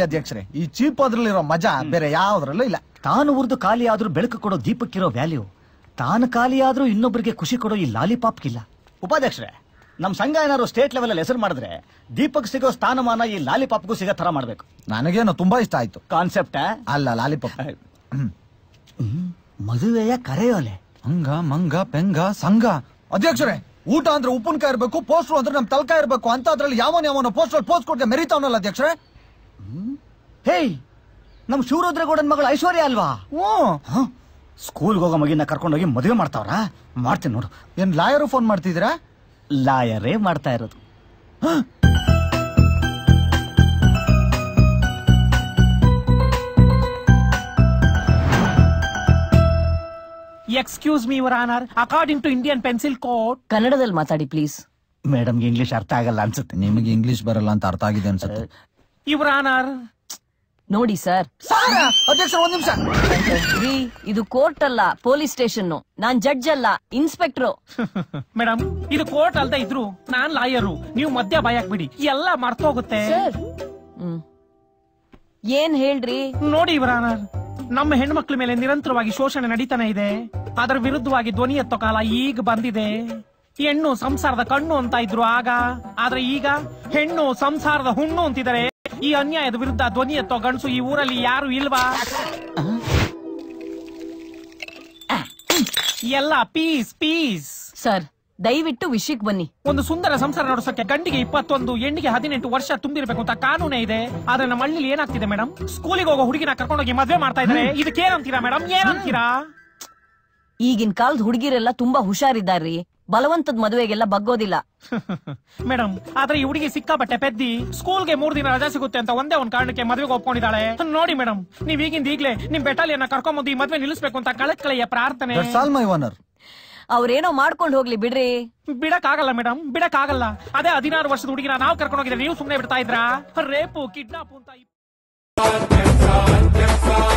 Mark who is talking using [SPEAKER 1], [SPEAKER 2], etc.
[SPEAKER 1] ಅಧ್ಯಕ್ಷರೇ ಈ ಚೀಪ್ ಅದ್ರಲ್ಲಿರೋ ಮಜಾ ಬೇರೆ ಯಾವ್ದ್ರಲ್ಲೂ ಇಲ್ಲ
[SPEAKER 2] ತಾನು ಉರಿದು ಖಾಲಿ ಆದ್ರೂ ಬೆಳಕು ಕೊಡೋ ದೀಪಕ್ಕಿರೋ ವ್ಯಾಲ್ಯೂ ತಾನು ಖಾಲಿ ಆದ್ರೂ ಇನ್ನೊಬ್ಬರಿಗೆ ಖುಷಿ ಕೊಡೋ ಈ ಲಾಲಿಪಾಪ್ಗಿಲ್ಲ ಉಪಾಧ್ಯಕ್ಷರೇ ನಮ್ ಸಂಘ ಏನಾದ್ರು ಸ್ಟೇಟ್ ಲೆವೆಲ್ ಹೆಸರು ಮಾಡಿದ್ರೆ ದೀಪಕ್ ಸಿಗೋ ಸ್ಥಾನಮಾನ ಈ ಲಾಲಿಪಾಪ್ಗೂ ಸಿಗೋ ತರ ಮಾಡ್ಬೇಕು
[SPEAKER 1] ನನಗೇನು ತುಂಬಾ ಇಷ್ಟ ಆಯ್ತು
[SPEAKER 2] ಕಾನ್ಸೆಪ್ಟ್
[SPEAKER 1] ಅಲ್ಲ ಲಾಲಿಪಾಪ್
[SPEAKER 2] ಮದುವೆಯ ಕರೆಯೋಲೆ
[SPEAKER 1] ಹಂಗ ಮಂಗ ಪೆಂಗ ಸಂಘ ಅಧ್ಯಕ್ಷರೇ ಊಟ ಅಂದ್ರೆ ಉಪ್ಪಿನಕಾಯಿ ಇರ್ಬೇಕು ಪೋಸ್ಟರ್ ಅಂದ್ರೆ ನಮ್ ತಲಕಾಯಿ ಇರ್ಬೇಕು ಅಂತ ಅದ್ರಲ್ಲಿ ಯಾವನ ಯಾವನ ಪೋಸ್ಟರ್ ಪೋಸ್ಟ್ ಕೊಡ್ಗೆ ಮೆರಿತಾವನಲ್ಲ ಅಧ್ಯಕ್ಷರೇ
[SPEAKER 2] ಹೇಯ್ ನಮ್ ಶಿವರುದ್ರಗೌಡನ್ ಮಗಳು ಐಶ್ವರ್ಯ ಅಲ್ವಾ
[SPEAKER 1] ಹ್ಮ್
[SPEAKER 2] ಸ್ಕೂಲ್ಗೆ ಹೋಗೋ ಮಗಿನ ಕರ್ಕೊಂಡೋಗಿ ಮದುವೆ ಮಾಡ್ತಾವ್ರಾ ಮಾಡ್ತೀನಿ ನೋಡು
[SPEAKER 1] ಏನ್ ಲಾಯರು ಫೋನ್ ಮಾಡ್ತಿದ್ದೀರಾ
[SPEAKER 2] ಲಾಯರೇ ಮಾಡ್ತಾ ಇರೋದು
[SPEAKER 3] excuse me your honour according to Indian pencil code
[SPEAKER 4] ಕನ್ನಡದಲ್ಲಿ ಮಾತಾಡಿ ಪ್ಲೀಸ್
[SPEAKER 2] ಮೇಡಮ್ಗೆ ಇಂಗ್ಲಿಷ್ ಅರ್ಥ ಆಗಲ್ಲ ಅನ್ಸುತ್ತೆ
[SPEAKER 1] ನಿಮಗೆ ಇಂಗ್ಲಿಷ್ ಬರಲ್ಲ ಅಂತ ಅರ್ಥ ಆಗಿದೆ ಅನ್ಸುತ್ತೆ
[SPEAKER 3] ಯುವರ್ ಆನರ್
[SPEAKER 4] ನೋಡಿ ಸರ್
[SPEAKER 1] ಅಧ್ಯಕ್ಷರ ಒಂದ್ ನಿಮಿಷ
[SPEAKER 4] ರೀ ಇದು ಕೋರ್ಟ್ ಅಲ್ಲ ಪೊಲೀಸ್ ಸ್ಟೇಷನ್ ನಾನ್ ಜಡ್ಜ್ ಅಲ್ಲ ಇನ್ಸ್ಪೆಕ್ಟ್ರು
[SPEAKER 3] ಮೇಡಮ್ ಇದು ಕೋರ್ಟ್ ಅಲ್ದ ಇದ್ರು ನಾನ್ ಲಾಯರು ನೀವು ಮಧ್ಯ ಬಿಡಿ ಎಲ್ಲ ಮರ್ತೋಗುತ್ತೆ
[SPEAKER 4] ಸರ್ ಹ್ಮ್ ಏನ್ ಹೇಳ್ರಿ
[SPEAKER 3] ನೋಡಿ ಯುವರ್ ಆನರ್ ನಮ್ಮ ಹೆಣ್ಮಕ್ಳ ಮೇಲೆ ನಿರಂತರವಾಗಿ ಶೋಷಣೆ ನಡೀತಾನೆ ಇದೆ ಅದರ ವಿರುದ್ಧವಾಗಿ ಧ್ವನಿ ಎತ್ತೋ ಕಾಲ ಈಗ ಬಂದಿದೆ ಹೆಣ್ಣು ಸಂಸಾರದ ಕಣ್ಣು ಅಂತ ಇದ್ರು ಆಗ ಆದ್ರೆ ಈಗ ಹೆಣ್ಣು ಸಂಸಾರದ ಹುಣ್ಣು ಅಂತಿದ್ದಾರೆ ಈ ಅನ್ಯಾಯದ ವಿರುದ್ಧ ಧ್ವನಿ ಎತ್ತೋ ಗಂಡಸು ಈ ಊರಲ್ಲಿ ಯಾರು ಇಲ್ವಾ ಎಲ್ಲ ಪೀಸ್ ಪೀಸ್
[SPEAKER 4] ಸರ್ ದಯವಿಟ್ಟು ವಿಷಯಕ್ಕೆ ಬನ್ನಿ
[SPEAKER 3] ಒಂದು ಸುಂದರ ಸಂಸಾರ ನಡೆಸೋಕೆ ಗಂಡಿಗೆ ಇಪ್ಪತ್ತೊಂದು ಹೆಣ್ಣಿಗೆ ಹದಿನೆಂಟು ವರ್ಷ ತುಂಬಿರ್ಬೇಕು ಅಂತ ಕಾನೂನೇ ಇದೆ ಆದ್ರೆ ನಮ್ಮ ಹಳ್ಳಿಲಿ ಏನಾಗ್ತಿದೆ ಮೇಡಮ್ ಸ್ಕೂಲಿಗೆ ಹೋಗೋ ಹುಡುಗಿನ ಕರ್ಕೊಂಡೋಗಿ ಮದ್ವೆ ಮಾಡ್ತಾ ಇದಾರೆ ಇದಕ್ಕೆ ಏನಂತೀರಾ ಮೇಡಮ್ ಏನಂತೀರಾ
[SPEAKER 4] ಈಗಿನ ಕಾಲದ ಹುಡುಗಿರೆಲ್ಲ ತುಂಬಾ ಹುಷಾರಿದ್ದಾರ್ರಿ ಬಲವಂತದ ಮದುವೆಗೆಲ್ಲ ಬಗ್ಗೋದಿಲ್ಲ
[SPEAKER 3] ಮೇಡಮ್ ಆದ್ರೆ ಈ ಹುಡುಗಿ ಸಿಕ್ಕಾಪಟ್ಟೆ ಪೆದ್ದಿ ಸ್ಕೂಲ್ಗೆ ಮೂರ್ ದಿನ ರಜಾ ಸಿಗುತ್ತೆ ಅಂತ ಒಂದೇ ಒಂದ್ ಕಾರಣಕ್ಕೆ ಮದ್ವೆಗೆ ಒಪ್ಕೊಂಡಿದ್ದಾಳೆ ನೋಡಿ ಮೇಡಮ್ ನೀವ್ ಈಗಿಂದ ಈಗ್ಲೇ ನಿಮ್ ಬೆಟಾಲಿಯನ್ನ ಕರ್ಕೊಂಬಂದು ಈ ಮದ್ವೆ ನಿಲ್ಲಿಸ್ಬೇಕು ಅಂತ ಕಳಕಳೆಯ ಪ್ರಾರ್ಥನೆ
[SPEAKER 1] ದಟ್ಸ್ ಆಲ್ ಮೈ ಓನರ್
[SPEAKER 4] ಅವ್ರೇನೋ ಮಾಡ್ಕೊಂಡ್ ಹೋಗ್ಲಿ ಬಿಡ್ರಿ
[SPEAKER 3] ಬಿಡಕ್ ಆಗಲ್ಲ ಮೇಡಮ್ ಬಿಡಕ್ ಆಗಲ್ಲ ಅದೇ ಹದಿನಾರು ವರ್ಷದ ಹುಡುಗಿನ ನಾವು ಕರ್ಕೊಂಡು ಹೋಗಿದ್ರೆ ನೀವು ಸುಮ್ನೆ ಬಿಡ್ತಾ ಇದ್ರಾ ರೇಪು ಕಿಡ್ನಾಪ್ ಅಂತ